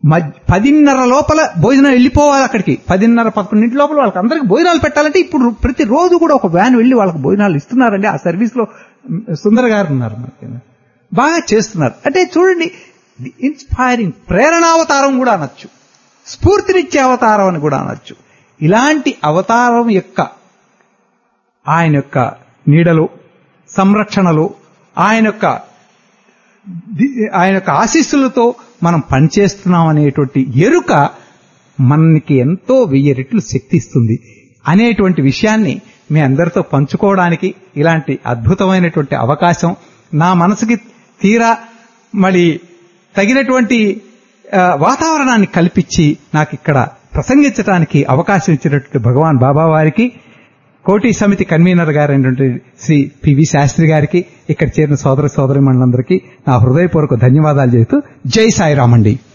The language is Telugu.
మధ్య పదిన్నర లోపల భోజనం వెళ్ళిపోవాలి అక్కడికి పదిన్నర పదకొండింటి లోపల వాళ్ళకి అందరికి భోజనాలు పెట్టాలంటే ఇప్పుడు ప్రతి రోజు కూడా ఒక వ్యాన్ వెళ్ళి వాళ్ళకి భోజనాలు ఇస్తున్నారండి ఆ సర్వీస్ లో సుందర్ గారు ఉన్నారు మనకి బాగా చేస్తున్నారు అంటే చూడండి ఇన్స్పైరింగ్ ప్రేరణావతారం కూడా అనొచ్చు స్ఫూర్తినిచ్చే అవతారం అని కూడా అనొచ్చు ఇలాంటి అవతారం యొక్క ఆయన యొక్క నీడలో సంరక్షణలో ఆయన యొక్క ది- ఆయన యొక్క ఆశీస్సులతో మనం పనిచేస్తున్నాం అనేటువంటి ఎరుక మనకి ఎంతో వెయ్యి రెట్లు శక్తి ఇస్తుంది అనేటువంటి విషయాన్ని మీ అందరితో పంచుకోవడానికి ఇలాంటి అద్భుతమైనటువంటి అవకాశం నా మనసుకి తీరా మరి తగినటువంటి ఆ, వాతావరణాన్ని కల్పించి నాకు ఇక్కడ ప్రసంగించడానికి అవకాశం ఇచ్చినటువంటి భగవాన్ బాబా వారికి కోటి సమితి కన్వీనర్ గారైనటువంటి శ్రీ పివి శాస్త్రి గారికి ఇక్కడ చేరిన సోదర సోదరి మండలందరికీ నా హృదయపూర్వక ధన్యవాదాలు చేస్తూ జై సాయిరామండి